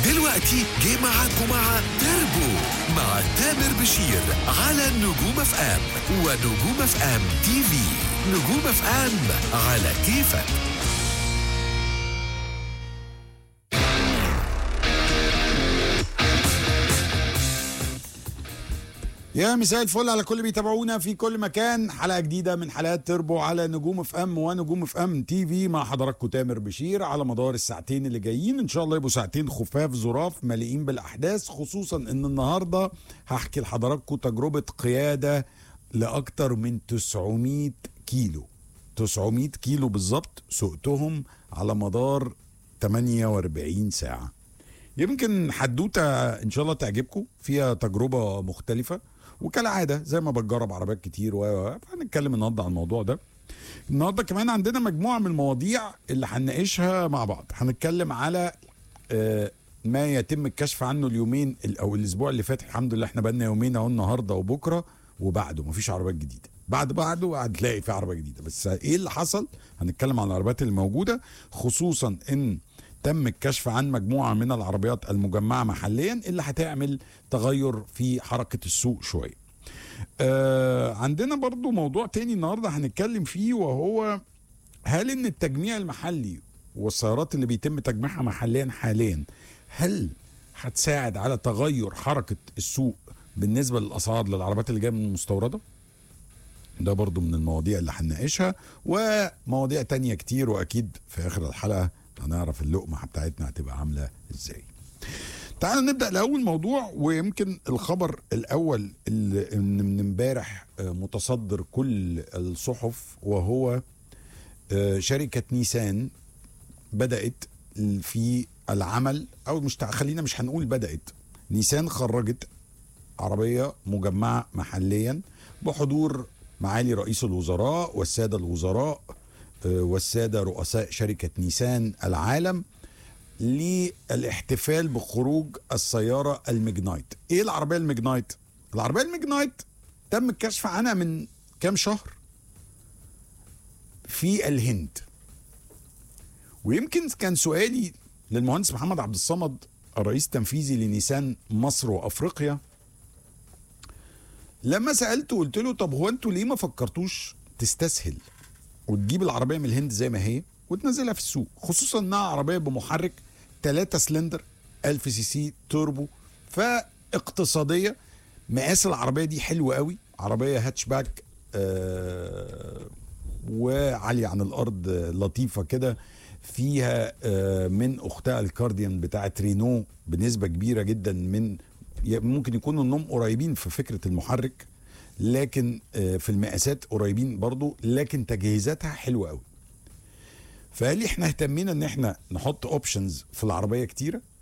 دلوقتي جه معاكم مع تربو مع تامر بشير على نجوم اف ام ونجوم اف ام تي في نجوم اف ام على كيفك يا مساء الفل على كل بيتابعونا في كل مكان حلقه جديده من حلقات تربو على نجوم اف ام ونجوم اف ام تي في مع حضراتكم تامر بشير على مدار الساعتين اللي جايين ان شاء الله يبقوا ساعتين خفاف ظراف مليئين بالاحداث خصوصا ان النهارده هحكي لحضراتكم تجربه قياده لاكتر من 900 كيلو 900 كيلو بالظبط سقتهم على مدار 48 ساعه يمكن حدوته ان شاء الله تعجبكم فيها تجربه مختلفه وكالعاده زي ما بتجرب عربيات كتير و و- هنتكلم النهارده عن الموضوع ده النهارده كمان عندنا مجموعه من المواضيع اللي هنناقشها مع بعض هنتكلم على آه، ما يتم الكشف عنه اليومين ال- او الاسبوع اللي فات الحمد لله احنا بقالنا يومين اهو النهارده وبكره وبعده مفيش عربيات جديده بعد بعده هتلاقي في عربيه جديده بس ايه اللي حصل هنتكلم عن العربيات اللي موجوده خصوصا ان تم الكشف عن مجموعه من العربيات المجمعه محليا اللي هتعمل تغير في حركه السوق شويه آه عندنا برضو موضوع تاني النهارده هنتكلم فيه وهو هل ان التجميع المحلي والسيارات اللي بيتم تجميعها محليا حاليا هل هتساعد على تغير حركه السوق بالنسبه للاسعار للعربيات اللي جايه من المستورده؟ ده برضو من المواضيع اللي هنناقشها ومواضيع تانية كتير واكيد في اخر الحلقه هنعرف اللقمه بتاعتنا هتبقى عامله ازاي. تعالوا نبدا الاول موضوع ويمكن الخبر الاول اللي إن من امبارح آه، متصدر كل الصحف وهو آه، شركه نيسان بدات في العمل او مش تع- خلينا مش هنقول بدات نيسان خرجت عربيه مجمعه محليا بحضور معالي رئيس الوزراء والساده الوزراء آه، والساده رؤساء شركه نيسان العالم للاحتفال بخروج السياره المجنايت ايه العربيه المجنايت العربيه المجنايت تم الكشف عنها من كام شهر في الهند ويمكن كان سؤالي للمهندس محمد عبد الصمد الرئيس التنفيذي لنيسان مصر وافريقيا لما سالته قلت له طب هو انتوا ليه ما فكرتوش تستسهل وتجيب العربيه من الهند زي ما هي وتنزلها في السوق خصوصا انها عربيه بمحرك 3 سلندر 1000 سي سي توربو فاقتصاديه مقاس العربيه دي حلو قوي عربيه هاتشباك آه وعاليه عن الارض آه، لطيفه كده فيها آه من اختها الكارديان بتاعت رينو بنسبه كبيره جدا من ي- ممكن يكونوا انهم قريبين في فكره المحرك لكن آه، في المقاسات قريبين برضو لكن تجهيزاتها حلوه قوي فقال لي احنا اهتمينا ان احنا نحط اوبشنز في العربيه كتيره